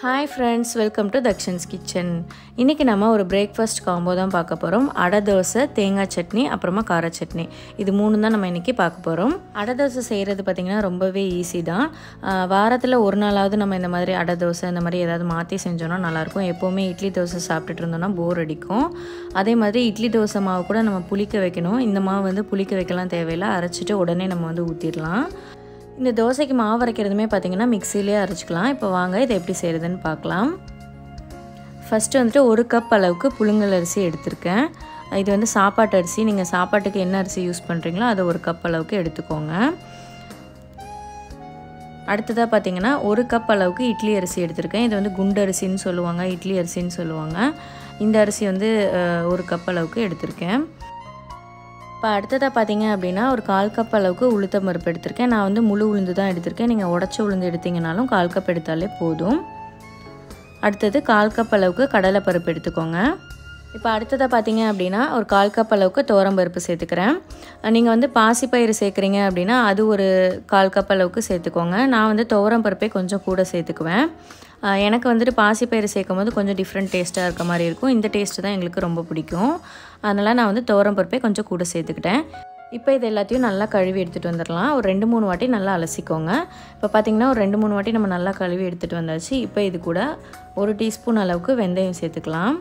hi friends welcome to Dakshan's kitchen இன்றைக்கி நம்ம ஒரு பிரேக்ஃபாஸ்ட் காம்போ தான் பார்க்க போகிறோம் அடை தோசை தேங்காய் சட்னி அப்புறமா கார சட்னி இது மூணு தான் நம்ம இன்றைக்கி பார்க்க போகிறோம் அடை தோசை செய்கிறது பார்த்திங்கன்னா ரொம்பவே ஈஸி தான் ஆஹ் வாரத்தில் ஒரு நாளாவது நம்ம இந்த மாதிரி அடை தோசை இந்த மாதிரி ஏதாவது மாற்றி செஞ்சோன்னா நல்லாயிருக்கும் எப்போவுமே இட்லி தோசை சாப்பிட்டுட்டு இருந்தோம்னா போர் அடிக்கும் அதே மாதிரி இட்லி தோசை மாவு கூட நம்ம புளிக்க வைக்கணும் இந்த மாவு வந்து புளிக்க வைக்கலாம் தேவையில்லை அரைச்சிட்டு உடனே நம்ம வந்து ஊற்றிடலாம் இந்த தோசைக்கு மாவு அரைக்கிறதுமே பார்த்திங்கன்னா மிக்சிலே அரைச்சிக்கலாம் இப்போ வாங்க இதை எப்படி செய்கிறதுன்னு பார்க்கலாம் ஃபஸ்ட்டு வந்துட்டு ஒரு கப் அளவுக்கு புழுங்கல் அரிசி எடுத்திருக்கேன் இது வந்து சாப்பாட்டு அரிசி நீங்கள் சாப்பாட்டுக்கு என்ன அரிசி யூஸ் பண்ணுறீங்களோ அதை ஒரு கப் அளவுக்கு எடுத்துக்கோங்க அடுத்ததாக பார்த்தீங்கன்னா ஒரு கப் அளவுக்கு இட்லி அரிசி எடுத்திருக்கேன் இது வந்து குண்டு அரிசின்னு சொல்லுவாங்க இட்லி அரிசின்னு சொல்லுவாங்க இந்த அரிசி வந்து அஹ், ஒரு கப் அளவுக்கு எடுத்திருக்கேன் இப்போ அடுத்ததாக பார்த்தீங்க அப்படின்னா ஒரு கால் கப் அளவுக்கு உளுத்தம் பருப்பு எடுத்திருக்கேன் நான் வந்து முழு உளுந்து தான் எடுத்திருக்கேன் நீங்கள் உடச்ச உளுந்து எடுத்தீங்கனாலும் கால் கப் எடுத்தாலே போதும் அடுத்தது கால் கப் அளவுக்கு கடலைப்பருப்பு எடுத்துக்கோங்க இப்போ அடுத்ததாக பார்த்தீங்க அப்படின்னா ஒரு கால் கப் அளவுக்கு பருப்பு சேர்த்துக்கிறேன் நீங்கள் வந்து பாசிப்பயிறு சேர்க்குறீங்க அப்படின்னா அது ஒரு கால் கப் அளவுக்கு சேர்த்துக்கோங்க நான் வந்து பருப்பே கொஞ்சம் கூட சேர்த்துக்குவேன் அஹ் எனக்கு வந்துட்டு பாசிப்பயிறு சேர்க்கும் போது கொஞ்சம் டிஃப்ரெண்ட் டேஸ்ட்டாக இருக்க மாதிரி இருக்கும் இந்த டேஸ்ட்டு தான் எங்களுக்கு ரொம்ப பிடிக்கும் அதனால் நான் வந்து பருப்பே கொஞ்சம் கூட சேர்த்துக்கிட்டேன் இப்போ இது எல்லாத்தையும் நல்லா கழுவி எடுத்துகிட்டு வந்துடலாம் ஒரு ரெண்டு மூணு வாட்டி நல்லா அலசிக்கோங்க இப்போ பார்த்தீங்கன்னா ஒரு ரெண்டு மூணு வாட்டி நம்ம நல்லா கழுவி எடுத்துகிட்டு வந்தாச்சு இப்போ இது கூட ஒரு டீஸ்பூன் அளவுக்கு வெந்தயம் சேர்த்துக்கலாம்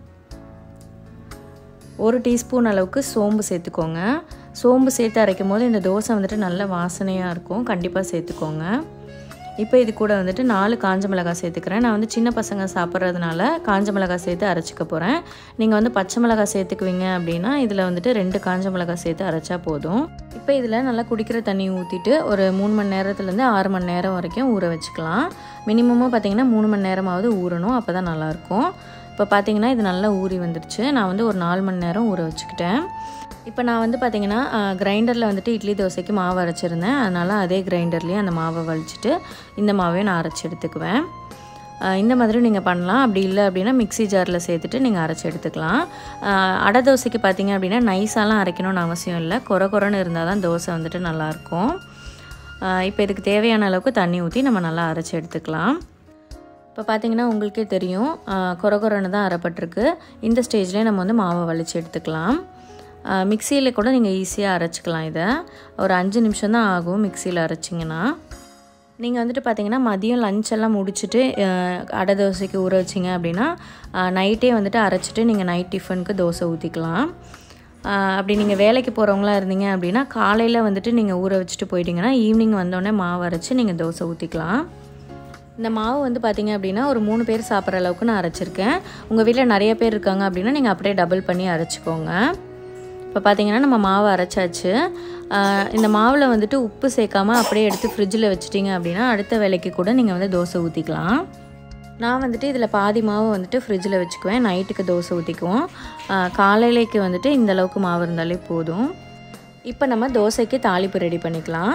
ஒரு டீஸ்பூன் அளவுக்கு சோம்பு சேர்த்துக்கோங்க சோம்பு சேர்த்து அரைக்கும் போது இந்த தோசை வந்துட்டு நல்ல வாசனையாக இருக்கும் கண்டிப்பாக சேர்த்துக்கோங்க இப்போ இது கூட வந்துட்டு நாலு காஞ்ச மிளகாய் சேர்த்துக்கிறேன் நான் வந்து சின்ன பசங்க சாப்பிட்றதுனால காஞ்ச மிளகாய் சேர்த்து அரைச்சிக்க போகிறேன் நீங்கள் வந்து பச்சை மிளகாய் சேர்த்துக்குவீங்க அப்படின்னா இதில் வந்துட்டு ரெண்டு காஞ்ச மிளகாய் சேர்த்து அரைச்சா போதும் இப்போ இதில் நல்லா குடிக்கிற தண்ணி ஊற்றிட்டு ஒரு மூணு மணி நேரத்துலேருந்து ஆறு மணி நேரம் வரைக்கும் ஊற வச்சுக்கலாம் மினிமமாக பார்த்தீங்கன்னா மூணு மணி நேரமாவது ஊறணும் அப்போ தான் நல்லாயிருக்கும் இப்போ பார்த்தீங்கன்னா இது நல்லா ஊறி வந்துடுச்சு நான் வந்து ஒரு நாலு மணி நேரம் ஊற வச்சுக்கிட்டேன் இப்போ நான் வந்து பார்த்தீங்கன்னா கிரைண்டரில் வந்துட்டு இட்லி தோசைக்கு மாவு அரைச்சிருந்தேன் அதனால் அதே கிரைண்டர்லேயே அந்த மாவை வலிச்சிட்டு இந்த மாவையும் நான் அரைச்சி எடுத்துக்குவேன் ஆஹ் இந்த மாதிரி நீங்கள் பண்ணலாம் அப்படி இல்லை அப்படின்னா மிக்ஸி ஜாரில் சேர்த்துட்டு நீங்கள் அரைச்சி எடுத்துக்கலாம் ஆஹ் அடை தோசைக்கு பார்த்தீங்க அப்படின்னா நைஸாலாம் அரைக்கணும்னு அவசியம் இல்லை குறை குறைன்னு இருந்தால் தான் தோசை வந்துட்டு நல்லாயிருக்கும் ஆஹ் இப்போ இதுக்கு தேவையான அளவுக்கு தண்ணி ஊற்றி நம்ம நல்லா அரைச்சி எடுத்துக்கலாம் இப்போ பார்த்தீங்கன்னா உங்களுக்கே தெரியும் ஆஹ் கொர கொரன்னு தான் அரைப்பட்டிருக்கு இந்த ஸ்டேஜ்லேயே நம்ம வந்து மாவை வலிச்சு எடுத்துக்கலாம் மிக்சியில் கூட நீங்கள் ஈஸியாக அரைச்சிக்கலாம் இதை ஒரு அஞ்சு நிமிஷம் தான் ஆகும் மிக்சியில் அரைச்சிங்கன்னா நீங்கள் வந்துட்டு பார்த்தீங்கன்னா மதியம் லஞ்ச் எல்லாம் முடிச்சுட்டு ஆஹ் அடை தோசைக்கு ஊற வச்சிங்க அப்படின்னா நைட்டே வந்துட்டு அரைச்சிட்டு நீங்கள் நைட் டிஃபனுக்கு தோசை ஊற்றிக்கலாம் ஆஹ் அப்படி நீங்கள் வேலைக்கு போகிறவங்களா இருந்தீங்க அப்படின்னா காலையில் வந்துட்டு நீங்கள் ஊற வச்சுட்டு போயிட்டீங்கன்னா ஈவினிங் வந்தோடனே மாவு அரைச்சி நீங்கள் தோசை ஊற்றிக்கலாம் இந்த மாவு வந்து பார்த்தீங்க அப்படின்னா ஒரு மூணு பேர் சாப்பிட்ற அளவுக்கு நான் அரைச்சிருக்கேன் உங்கள் வீட்டில் நிறைய பேர் இருக்காங்க அப்படின்னா நீங்கள் அப்படியே டபுள் பண்ணி அரைச்சிக்கோங்க இப்போ பார்த்தீங்கன்னா நம்ம மாவு அரைச்சாச்சு ஆஹ் இந்த மாவில் வந்துட்டு உப்பு சேர்க்காம அப்படியே எடுத்து ஃப்ரிட்ஜில் வச்சிட்டிங்க அப்படின்னா அடுத்த வேலைக்கு கூட நீங்கள் வந்து தோசை ஊற்றிக்கலாம் நான் வந்துட்டு இதில் பாதி மாவு வந்துட்டு ஃப்ரிட்ஜில் வச்சுக்குவேன் நைட்டுக்கு தோசை ஊற்றிக்குவோம் காலையிலைக்கு வந்துட்டு இந்த அளவுக்கு மாவு இருந்தாலே போதும் இப்போ நம்ம தோசைக்கு தாளிப்பு ரெடி பண்ணிக்கலாம்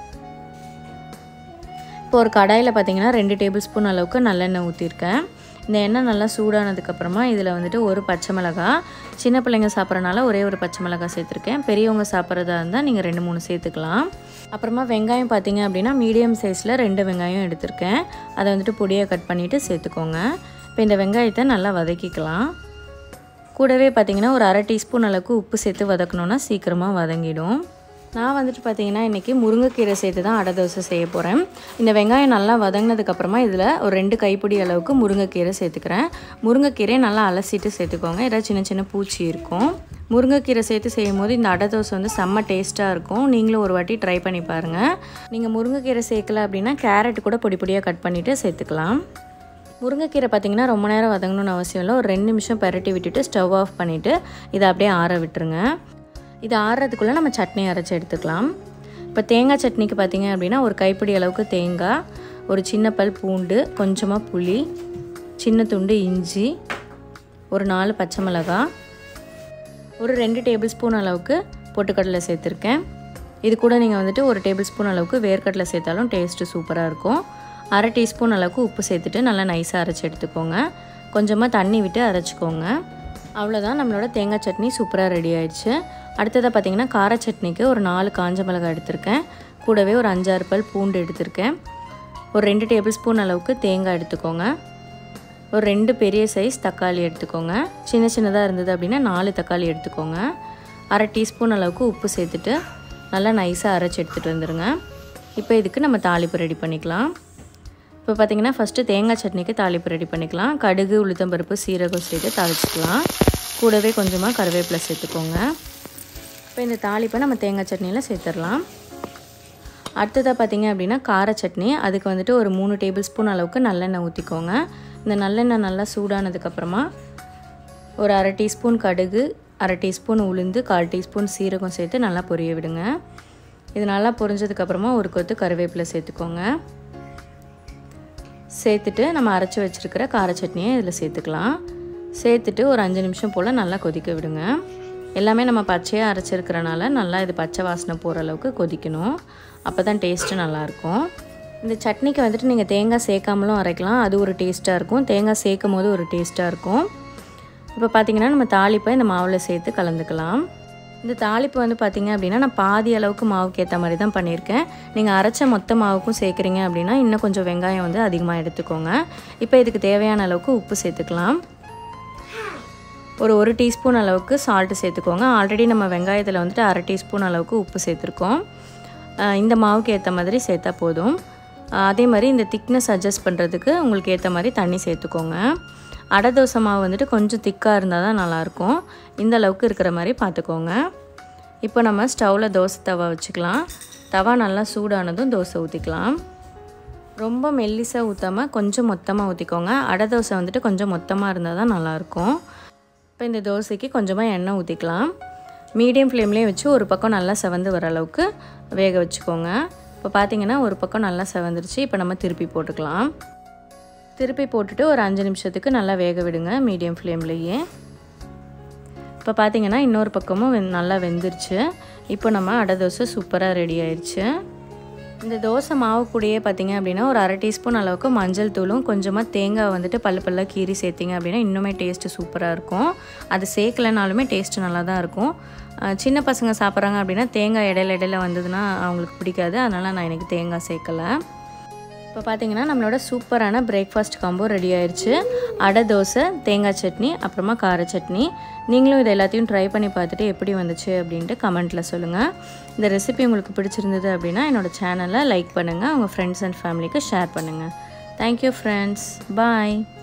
இப்போ ஒரு கடாயில் பார்த்தீங்கன்னா ரெண்டு டேபிள் ஸ்பூன் அளவுக்கு நல்லெண்ணெய் ஊற்றிருக்கேன் இந்த எண்ணெய் நல்லா சூடானதுக்கப்புறமா இதில் வந்துட்டு ஒரு பச்சை மிளகாய் சின்ன பிள்ளைங்க சாப்பிட்றனால ஒரே ஒரு பச்சை மிளகாய் சேர்த்துருக்கேன் பெரியவங்க சாப்பிட்றதா இருந்தால் நீங்கள் ரெண்டு மூணு சேர்த்துக்கலாம் அப்புறமா வெங்காயம் பார்த்தீங்க அப்படின்னா மீடியம் சைஸில் ரெண்டு வெங்காயம் எடுத்திருக்கேன் அதை வந்துட்டு பொடியாக கட் பண்ணிவிட்டு சேர்த்துக்கோங்க இப்போ இந்த வெங்காயத்தை நல்லா வதக்கிக்கலாம் கூடவே பார்த்தீங்கன்னா ஒரு அரை டீஸ்பூன் அளவுக்கு உப்பு சேர்த்து வதக்கணுன்னா சீக்கிரமாக வதங்கிடும் நான் வந்துட்டு பார்த்தீங்கன்னா இன்றைக்கி முருங்கைக்கீரை சேர்த்து தான் அடை தோசை செய்ய போகிறேன் இந்த வெங்காயம் நல்லா வதங்கினதுக்கப்புறமா இதில் ஒரு ரெண்டு கைப்பிடி அளவுக்கு முருங்கைக்கீரை சேர்த்துக்கிறேன் முருங்கைக்கீரையை நல்லா அலசிட்டு சேர்த்துக்கோங்க ஏதாவது சின்ன சின்ன பூச்சி இருக்கும் முருங்கைக்கீரை சேர்த்து செய்யும் போது இந்த அடை தோசை வந்து செம்ம டேஸ்ட்டாக இருக்கும் நீங்களும் ஒரு வாட்டி ட்ரை பண்ணி பாருங்கள் நீங்கள் முருங்கைக்கீரை சேர்க்கல அப்படின்னா கேரட் கூட பொடி பொடியாக கட் பண்ணிவிட்டு சேர்த்துக்கலாம் முருங்கைக்கீரை பார்த்தீங்கன்னா ரொம்ப நேரம் வதங்கணும்னு அவசியம் இல்லை ஒரு ரெண்டு நிமிஷம் பெரட்டி விட்டுட்டு ஸ்டவ் ஆஃப் பண்ணிவிட்டு இதை அப்படியே ஆற விட்டுருங்க இது ஆறுறதுக்குள்ளே நம்ம சட்னி அரைச்சி எடுத்துக்கலாம் இப்போ தேங்காய் சட்னிக்கு பார்த்தீங்க அப்படின்னா ஒரு கைப்பிடி அளவுக்கு தேங்காய் ஒரு சின்ன பல் பூண்டு கொஞ்சமாக புளி சின்ன துண்டு இஞ்சி ஒரு நாலு பச்சை மிளகாய் ஒரு ரெண்டு டேபிள் ஸ்பூன் அளவுக்கு பொட்டுக்கடலை சேர்த்துருக்கேன் இது கூட நீங்கள் வந்துட்டு ஒரு டேபிள் ஸ்பூன் அளவுக்கு வேர்க்கடலை சேர்த்தாலும் டேஸ்ட்டு சூப்பராக இருக்கும் அரை டீஸ்பூன் அளவுக்கு உப்பு சேர்த்துட்டு நல்லா நைஸாக அரைச்சி எடுத்துக்கோங்க கொஞ்சமாக தண்ணி விட்டு அரைச்சிக்கோங்க அவ்வளோதான் நம்மளோட தேங்காய் சட்னி சூப்பராக ரெடி ஆயிடுச்சு அடுத்ததாக பார்த்தீங்கன்னா கார சட்னிக்கு ஒரு நாலு காஞ்ச மிளகாய் எடுத்திருக்கேன் கூடவே ஒரு அஞ்சாறு பல் பூண்டு எடுத்திருக்கேன் ஒரு ரெண்டு டேபிள் ஸ்பூன் அளவுக்கு தேங்காய் எடுத்துக்கோங்க ஒரு ரெண்டு பெரிய சைஸ் தக்காளி எடுத்துக்கோங்க சின்ன சின்னதாக இருந்தது அப்படின்னா நாலு தக்காளி எடுத்துக்கோங்க அரை டீஸ்பூன் அளவுக்கு உப்பு சேர்த்துட்டு நல்லா நைஸாக அரைச்சி எடுத்துகிட்டு வந்துடுங்க இப்போ இதுக்கு நம்ம தாளிப்பு ரெடி பண்ணிக்கலாம் இப்போ பார்த்திங்கன்னா ஃபஸ்ட்டு தேங்காய் சட்னிக்கு தாளிப்பு ரெடி பண்ணிக்கலாம் கடுகு உளுத்தம்பருப்பு சீரகம் சேர்த்து தாளிச்சிக்கலாம் கூடவே கொஞ்சமாக கருவேப்பிலை சேர்த்துக்கோங்க இப்போ இந்த தாளிப்பை நம்ம தேங்காய் சட்னியில் சேர்த்துடலாம் அடுத்ததாக பார்த்திங்க அப்படின்னா கார சட்னி அதுக்கு வந்துட்டு ஒரு மூணு டேபிள் ஸ்பூன் அளவுக்கு நல்லெண்ணெய் ஊற்றிக்கோங்க இந்த நல்லெண்ணெய் நல்லா சூடானதுக்கப்புறமா ஒரு அரை டீஸ்பூன் கடுகு அரை டீஸ்பூன் உளுந்து கால் டீஸ்பூன் சீரகம் சேர்த்து நல்லா பொரிய விடுங்க இது நல்லா பொரிஞ்சதுக்கப்புறமா ஒரு கொத்து கருவேப்பிலை சேர்த்துக்கோங்க சேர்த்துட்டு நம்ம அரைச்சி வச்சுருக்கிற கார சட்னியை இதில் சேர்த்துக்கலாம் சேர்த்துட்டு ஒரு அஞ்சு நிமிஷம் போல் நல்லா கொதிக்க விடுங்க எல்லாமே நம்ம பச்சையாக அரைச்சிருக்கிறனால நல்லா இது பச்சை வாசனை போகிற அளவுக்கு கொதிக்கணும் அப்போ தான் டேஸ்ட்டு நல்லாயிருக்கும் இந்த சட்னிக்கு வந்துட்டு நீங்கள் தேங்காய் சேர்க்காமலும் அரைக்கலாம் அது ஒரு டேஸ்ட்டாக இருக்கும் தேங்காய் சேர்க்கும் போது ஒரு டேஸ்ட்டாக இருக்கும் இப்போ பார்த்திங்கன்னா நம்ம தாளிப்பை இந்த மாவில் சேர்த்து கலந்துக்கலாம் இந்த தாளிப்பு வந்து பார்த்திங்க அப்படின்னா நான் பாதி அளவுக்கு மாவுக்கு ஏற்ற மாதிரி தான் பண்ணியிருக்கேன் நீங்கள் அரைச்ச மொத்த மாவுக்கும் சேர்க்குறீங்க அப்படின்னா இன்னும் கொஞ்சம் வெங்காயம் வந்து அதிகமாக எடுத்துக்கோங்க இப்போ இதுக்கு தேவையான அளவுக்கு உப்பு சேர்த்துக்கலாம் ஒரு ஒரு டீஸ்பூன் அளவுக்கு சால்ட்டு சேர்த்துக்கோங்க ஆல்ரெடி நம்ம வெங்காயத்தில் வந்துட்டு அரை டீஸ்பூன் அளவுக்கு உப்பு சேர்த்துருக்கோம் இந்த மாவுக்கு ஏற்ற மாதிரி சேர்த்தா போதும் அதே மாதிரி இந்த திக்னஸ் அட்ஜஸ்ட் பண்ணுறதுக்கு உங்களுக்கு ஏற்ற மாதிரி தண்ணி சேர்த்துக்கோங்க அடை தோசை மாவு வந்துட்டு கொஞ்சம் திக்காக இருந்தால் தான் நல்லாயிருக்கும் இந்த அளவுக்கு இருக்கிற மாதிரி பார்த்துக்கோங்க இப்போ நம்ம ஸ்டவ்வில் தோசை தவா வச்சுக்கலாம் தவா நல்லா சூடானதும் தோசை ஊற்றிக்கலாம் ரொம்ப மெல்லிசாக ஊற்றாமல் கொஞ்சம் மொத்தமாக ஊற்றிக்கோங்க அடை தோசை வந்துட்டு கொஞ்சம் மொத்தமாக இருந்தால் தான் நல்லாயிருக்கும் இப்போ இந்த தோசைக்கு கொஞ்சமாக எண்ணெய் ஊற்றிக்கலாம் மீடியம் ஃப்ளேம்லேயே வச்சு ஒரு பக்கம் நல்லா செவந்து வர அளவுக்கு வேக வச்சுக்கோங்க இப்போ பார்த்தீங்கன்னா ஒரு பக்கம் நல்லா செவந்துருச்சு இப்போ நம்ம திருப்பி போட்டுக்கலாம் திருப்பி போட்டுட்டு ஒரு அஞ்சு நிமிஷத்துக்கு நல்லா வேக விடுங்க மீடியம் ஃப்ளேம்லேயே இப்போ பார்த்தீங்கன்னா இன்னொரு பக்கமும் வெந் நல்லா வெந்துருச்சு இப்போ நம்ம அடை தோசை சூப்பராக ரெடி ஆயிடுச்சு இந்த தோசை மாவு கூடயே பார்த்தீங்க அப்படின்னா ஒரு அரை டீஸ்பூன் அளவுக்கு மஞ்சள் தூளும் கொஞ்சமாக தேங்காய் வந்துட்டு பல்லு பல்லாக கீரி சேர்த்திங்க அப்படின்னா இன்னுமே டேஸ்ட்டு சூப்பராக இருக்கும் அது சேர்க்கலனாலுமே டேஸ்ட்டு நல்லா தான் இருக்கும் சின்ன பசங்க சாப்பிட்றாங்க அப்படின்னா தேங்காய் இடையில இடையில வந்ததுன்னா அவங்களுக்கு பிடிக்காது அதனால் நான் எனக்கு தேங்காய் சேர்க்கலை இப்போ பார்த்தீங்கன்னா நம்மளோட சூப்பரான பிரேக்ஃபாஸ்ட் காம்போ ரெடி ஆயிடுச்சு அடை தோசை தேங்காய் சட்னி அப்புறமா கார சட்னி நீங்களும் இது எல்லாத்தையும் ட்ரை பண்ணி பார்த்துட்டு எப்படி வந்துச்சு அப்படின்ட்டு கமெண்ட்டில் சொல்லுங்கள் இந்த ரெசிபி உங்களுக்கு பிடிச்சிருந்தது அப்படின்னா என்னோடய சேனலை லைக் பண்ணுங்கள் உங்கள் ஃப்ரெண்ட்ஸ் அண்ட் ஃபேமிலிக்கு ஷேர் பண்ணுங்கள் தேங்க்யூ ஃப்ரெண்ட்ஸ் பாய்